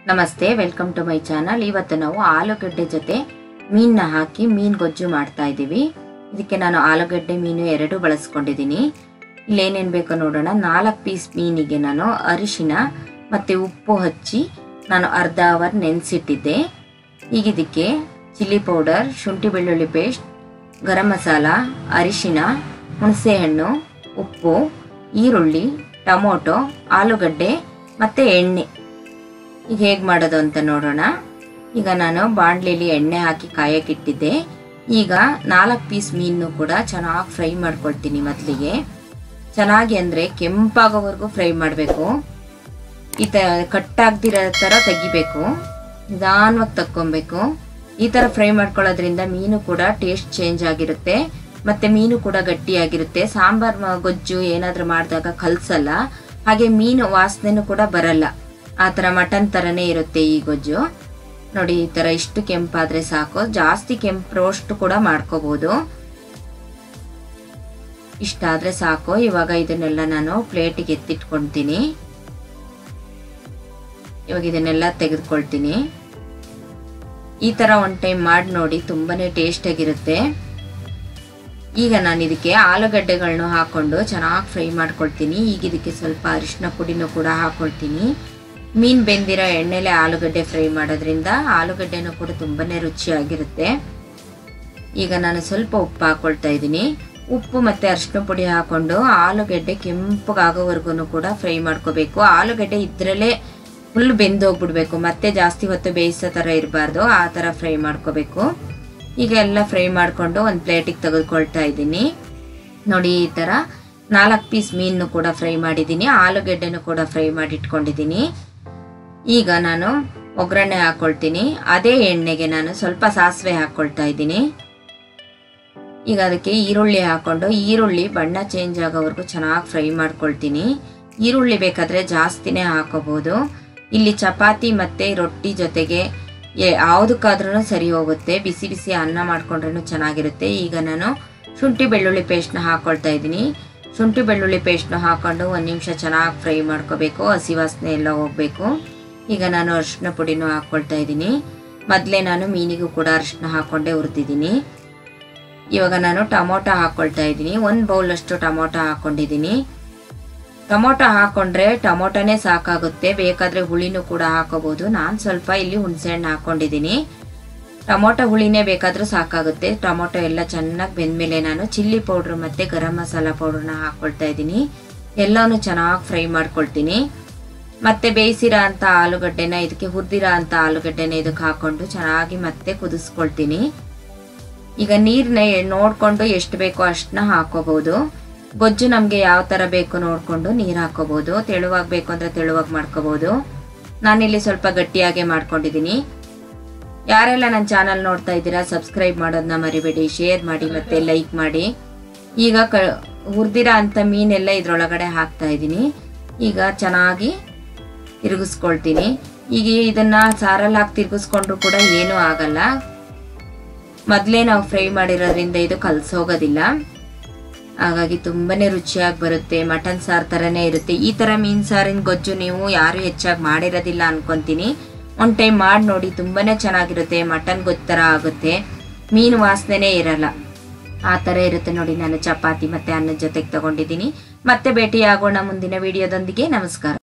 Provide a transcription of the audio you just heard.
ನಮಸ್ತೆ welcome to my channel ಇವತ್ತು ನಾವು ಆಲೂಗಡ್ಡೆ ಜೊತೆ ಮೀನ್ನ ಹಾಕಿ ಮೀನ್ ಗೊಜ್ಜು ಮಾಡ್ತಾ ಇದ್ದೀವಿ ಇದಕ್ಕೆ ನಾನು ಆಲೂಗಡ್ಡೆ ಮೀನು ಎರಡು ಬಳಸ್ಕೊಂಡಿದ್ದೀನಿ ಇಲ್ಲೇನೇನು ಬೇಕೋ ನೋಡೋಣ ನಾಲ್ಕು ಪೀಸ್ ಮೀನಿಗೆ ನಾನು ಅರಿಶಿನ ಮತ್ತು ಉಪ್ಪು ಹಚ್ಚಿ ನಾನು ಅರ್ಧ ಅವರ್ ನೆನೆಸಿಟ್ಟಿದ್ದೆ ಈಗ ಇದಕ್ಕೆ ಚಿಲ್ಲಿ ಪೌಡರ್ ಶುಂಠಿ ಬೆಳ್ಳುಳ್ಳಿ ಪೇಸ್ಟ್ ಗರಂ ಮಸಾಲ ಅರಿಶಿನ ಹುಣಸೆಹಣ್ಣು ಉಪ್ಪು ಈರುಳ್ಳಿ ಟೊಮೊಟೊ ಆಲೂಗಡ್ಡೆ ಮತ್ತು ಎಣ್ಣೆ ಈಗ ಹೇಗೆ ಮಾಡೋದು ಅಂತ ನೋಡೋಣ ಈಗ ನಾನು ಬಾಣಲೆಯಲ್ಲಿ ಎಣ್ಣೆ ಹಾಕಿ ಕಾಯಕ್ಕಿಟ್ಟಿದ್ದೆ ಈಗ ನಾಲ್ಕು ಪೀಸ್ ಮೀನು ಕೂಡ ಚೆನ್ನಾಗಿ ಫ್ರೈ ಮಾಡ್ಕೊಳ್ತೀನಿ ಮೊದಲಿಗೆ ಚೆನ್ನಾಗಿ ಅಂದರೆ ಕೆಂಪಾಗೋವರೆಗೂ ಫ್ರೈ ಮಾಡಬೇಕು ಈ ತ ಕಟ್ಟಾಗ್ದಿರೋ ಥರ ತೆಗಿಬೇಕು ನಿಧಾನವಾಗಿ ತಕ್ಕೊಬೇಕು ಈ ಥರ ಫ್ರೈ ಮಾಡ್ಕೊಳ್ಳೋದ್ರಿಂದ ಮೀನು ಕೂಡ ಟೇಸ್ಟ್ ಚೇಂಜ್ ಆಗಿರುತ್ತೆ ಮತ್ತು ಮೀನು ಕೂಡ ಗಟ್ಟಿಯಾಗಿರುತ್ತೆ ಸಾಂಬಾರ್ ಮ- ಗೊಜ್ಜು ಏನಾದರೂ ಮಾಡಿದಾಗ ಕಲಸಲ್ಲ ಹಾಗೆ ಮೀನು ವಾಸನೆನೂ ಕೂಡ ಬರಲ್ಲ ಆ ಥರ ಮಟನ್ ಥರನೇ ಇರುತ್ತೆ ಈ ಗೊಜ್ಜು ನೋಡಿ ಈ ಥರ ಇಷ್ಟು ಕೆಂಪಾದರೆ ಸಾಕು ಜಾಸ್ತಿ ಕೆಂಪು ರೋಸ್ಟ್ ಕೂಡ ಮಾಡ್ಕೋಬೋದು ಇಷ್ಟಾದರೆ ಸಾಕು ಇವಾಗ ಇದನ್ನೆಲ್ಲ ನಾನು ಪ್ಲೇಟಿಗೆ ಎತ್ತಿಟ್ಕೊಳ್ತೀನಿ ಇವಾಗ ಇದನ್ನೆಲ್ಲ ತೆಗೆದುಕೊಳ್ತೀನಿ ಈ ಥರ ಒಂದು ಟೈಮ್ ಮಾಡಿ ನೋಡಿ ತುಂಬಾ ಟೇಸ್ಟಾಗಿರುತ್ತೆ ಈಗ ನಾನು ಇದಕ್ಕೆ ಆಲೂಗಡ್ಡೆಗಳನ್ನ ಹಾಕೊಂಡು ಚೆನ್ನಾಗಿ ಫ್ರೈ ಮಾಡ್ಕೊಳ್ತೀನಿ ಈಗ ಇದಕ್ಕೆ ಸ್ವಲ್ಪ ಅರಿಶಿನ ಪುಡಿನೂ ಕೂಡ ಹಾಕೊಳ್ತೀನಿ ಮೀನು ಬೆಂದಿರೋ ಎಣ್ಣೆಲೆ ಆಲೂಗಡ್ಡೆ ಫ್ರೈ ಮಾಡೋದ್ರಿಂದ ಆಲೂಗಡ್ಡೆನೂ ಕೂಡ ತುಂಬಾ ರುಚಿಯಾಗಿರುತ್ತೆ ಈಗ ನಾನು ಸ್ವಲ್ಪ ಉಪ್ಪು ಹಾಕೊಳ್ತಾ ಇದ್ದೀನಿ ಉಪ್ಪು ಮತ್ತು ಅರಿಶಿನ ಪುಡಿ ಹಾಕೊಂಡು ಆಲೂಗಡ್ಡೆ ಕೆಂಪಗಾಗೋವರೆಗೂ ಕೂಡ ಫ್ರೈ ಮಾಡ್ಕೋಬೇಕು ಆಲೂಗಡ್ಡೆ ಇದರಲ್ಲೇ ಫುಲ್ ಬೆಂದೋಗ್ಬಿಡ್ಬೇಕು ಮತ್ತೆ ಜಾಸ್ತಿ ಹೊತ್ತು ಬೇಯಿಸೋ ಥರ ಇರಬಾರ್ದು ಆ ಥರ ಫ್ರೈ ಮಾಡ್ಕೋಬೇಕು ಈಗ ಎಲ್ಲ ಫ್ರೈ ಮಾಡಿಕೊಂಡು ಒಂದು ಪ್ಲೇಟಿಗೆ ತೆಗೆದುಕೊಳ್ತಾ ಇದ್ದೀನಿ ನೋಡಿ ಈ ಥರ ನಾಲ್ಕು ಪೀಸ್ ಮೀನು ಕೂಡ ಫ್ರೈ ಮಾಡಿದ್ದೀನಿ ಆಲೂಗೆಡ್ಡೆನೂ ಕೂಡ ಫ್ರೈ ಮಾಡಿ ಇಟ್ಕೊಂಡಿದ್ದೀನಿ ಈಗ ನಾನು ಒಗ್ಗರಣೆ ಹಾಕ್ಕೊಳ್ತೀನಿ ಅದೇ ಎಣ್ಣೆಗೆ ನಾನು ಸ್ವಲ್ಪ ಸಾಸಿವೆ ಹಾಕ್ಕೊಳ್ತಾ ಇದ್ದೀನಿ ಈಗ ಅದಕ್ಕೆ ಈರುಳ್ಳಿ ಹಾಕ್ಕೊಂಡು ಈರುಳ್ಳಿ ಬಣ್ಣ ಚೇಂಜ್ ಆಗೋವರೆಗೂ ಚೆನ್ನಾಗಿ ಫ್ರೈ ಮಾಡ್ಕೊಳ್ತೀನಿ ಈರುಳ್ಳಿ ಬೇಕಾದರೆ ಜಾಸ್ತಿನೇ ಹಾಕೋಬೋದು ಇಲ್ಲಿ ಚಪಾತಿ ಮತ್ತು ರೊಟ್ಟಿ ಜೊತೆಗೆ ಯಾವುದಕ್ಕಾದ್ರೂ ಸರಿ ಹೋಗುತ್ತೆ ಬಿಸಿ ಬಿಸಿ ಅನ್ನ ಮಾಡ್ಕೊಂಡ್ರೂ ಚೆನ್ನಾಗಿರುತ್ತೆ ಈಗ ನಾನು ಶುಂಠಿ ಬೆಳ್ಳುಳ್ಳಿ ಪೇಸ್ಟ್ನ ಹಾಕ್ಕೊಳ್ತಾ ಇದ್ದೀನಿ ಶುಂಠಿ ಬೆಳ್ಳುಳ್ಳಿ ಪೇಸ್ಟ್ನ ಹಾಕ್ಕೊಂಡು ಒಂದು ನಿಮಿಷ ಚೆನ್ನಾಗಿ ಫ್ರೈ ಮಾಡ್ಕೋಬೇಕು ಹಸಿ ವಾಸನೆ ಎಲ್ಲ ಹೋಗಬೇಕು ಈಗ ನಾನು ಅರಿಶಿನ ಪುಡಿನೂ ಹಾಕ್ಕೊಳ್ತಾ ಇದ್ದೀನಿ ಮೊದಲೇ ನಾನು ಮೀನಿಗೂ ಕೂಡ ಅರಿಶಿನ ಹಾಕ್ಕೊಂಡೇ ಹುರಿದಿದ್ದೀನಿ ಇವಾಗ ನಾನು ಟೊಮೊಟೊ ಹಾಕ್ಕೊಳ್ತಾ ಇದ್ದೀನಿ ಒಂದು ಬೌಲಷ್ಟು ಟೊಮೊಟೊ ಹಾಕ್ಕೊಂಡಿದ್ದೀನಿ ಟೊಮೊಟೊ ಹಾಕ್ಕೊಂಡ್ರೆ ಟೊಮೊಟೊನೇ ಸಾಕಾಗುತ್ತೆ ಬೇಕಾದರೆ ಹುಳಿನೂ ಕೂಡ ಹಾಕೋಬೋದು ನಾನು ಸ್ವಲ್ಪ ಇಲ್ಲಿ ಹುಣಸೆಹಣ್ಣು ಹಾಕ್ಕೊಂಡಿದ್ದೀನಿ ಟೊಮೊಟೊ ಹುಳಿನೇ ಬೇಕಾದರೂ ಸಾಕಾಗುತ್ತೆ ಟೊಮೊಟೊ ಎಲ್ಲ ಚೆನ್ನಾಗಿ ಬೆಂದಮೇಲೆ ನಾನು ಚಿಲ್ಲಿ ಪೌಡ್ರ್ ಮತ್ತು ಗರಂ ಮಸಾಲ ಪೌಡ್ರನ್ನ ಹಾಕ್ಕೊಳ್ತಾ ಇದ್ದೀನಿ ಎಲ್ಲನೂ ಚೆನ್ನಾಗಿ ಫ್ರೈ ಮಾಡ್ಕೊಳ್ತೀನಿ ಮತ್ತೆ ಬೇಯಿಸಿರೋ ಅಂಥ ಆಲೂಗಡ್ಡೆನ ಇದಕ್ಕೆ ಹುರಿದಿರೋ ಅಂಥ ಆಲೂಗಡ್ಡೆನ ಇದಕ್ಕೆ ಹಾಕ್ಕೊಂಡು ಚೆನ್ನಾಗಿ ಮತ್ತೆ ಕುದಿಸ್ಕೊಳ್ತೀನಿ ಈಗ ನೀರನ್ನ ನೋಡಿಕೊಂಡು ಎಷ್ಟು ಬೇಕೋ ಅಷ್ಟನ್ನ ಹಾಕೋಬಹುದು ಗೊಜ್ಜು ನಮಗೆ ಯಾವ ಥರ ಬೇಕು ನೋಡಿಕೊಂಡು ನೀರು ಹಾಕೋಬಹುದು ತೆಳುವಾಗಿ ಬೇಕು ಅಂದರೆ ತೆಳುವಾಗಿ ಮಾಡ್ಕೋಬಹುದು ನಾನಿಲ್ಲಿ ಸ್ವಲ್ಪ ಗಟ್ಟಿಯಾಗೆ ಮಾಡ್ಕೊಂಡಿದ್ದೀನಿ ಯಾರೆಲ್ಲ ನನ್ನ ಚಾನಲ್ ನೋಡ್ತಾ ಇದ್ದೀರಾ ಸಬ್ಸ್ಕ್ರೈಬ್ ಮಾಡೋದನ್ನ ಮರಿಬೇಡಿ ಶೇರ್ ಮಾಡಿ ಮತ್ತೆ ಲೈಕ್ ಮಾಡಿ ಈಗ ಕ ಹುರಿದಿರೋ ಅಂಥ ಮೀನೆಲ್ಲ ಇದ್ರೊಳಗಡೆ ಹಾಕ್ತಾ ಇದ್ದೀನಿ ಈಗ ಚೆನ್ನಾಗಿ ತಿರುಗಿಸ್ಕೊಳ್ತೀನಿ ಈಗ ಇದನ್ನ ಸಾರಲ್ಲಿ ಹಾಕಿ ತಿರುಗಿಸ್ಕೊಂಡ್ರು ಕೂಡ ಏನೂ ಆಗಲ್ಲ ಮೊದಲೇ ನಾವು ಫ್ರೈ ಮಾಡಿರೋದ್ರಿಂದ ಇದು ಕಲಸೋಗೋದಿಲ್ಲ ಹಾಗಾಗಿ ತುಂಬಾನೇ ರುಚಿಯಾಗಿ ಬರುತ್ತೆ ಮಟನ್ ಸಾರು ಥರನೇ ಇರುತ್ತೆ ಈ ಥರ ಮೀನು ಸಾರಿನ ಗೊಜ್ಜು ನೀವು ಯಾರು ಹೆಚ್ಚಾಗಿ ಮಾಡಿರೋದಿಲ್ಲ ಅನ್ಕೊಂತೀನಿ ಒಂದು ಟೈಮ್ ಮಾಡಿ ನೋಡಿ ತುಂಬಾನೇ ಚೆನ್ನಾಗಿರುತ್ತೆ ಮಟನ್ ಗೊಜ್ಜು ಥರ ಆಗುತ್ತೆ ಮೀನು ವಾಸನೆನೇ ಇರಲ್ಲ ಆ ಥರ ಇರುತ್ತೆ ನೋಡಿ ನಾನು ಚಪಾತಿ ಮತ್ತು ಅನ್ನದ ಜೊತೆಗೆ ತಗೊಂಡಿದ್ದೀನಿ ಮತ್ತೆ ಭೇಟಿ ಆಗೋಣ ಮುಂದಿನ ವಿಡಿಯೋದೊಂದಿಗೆ ನಮಸ್ಕಾರ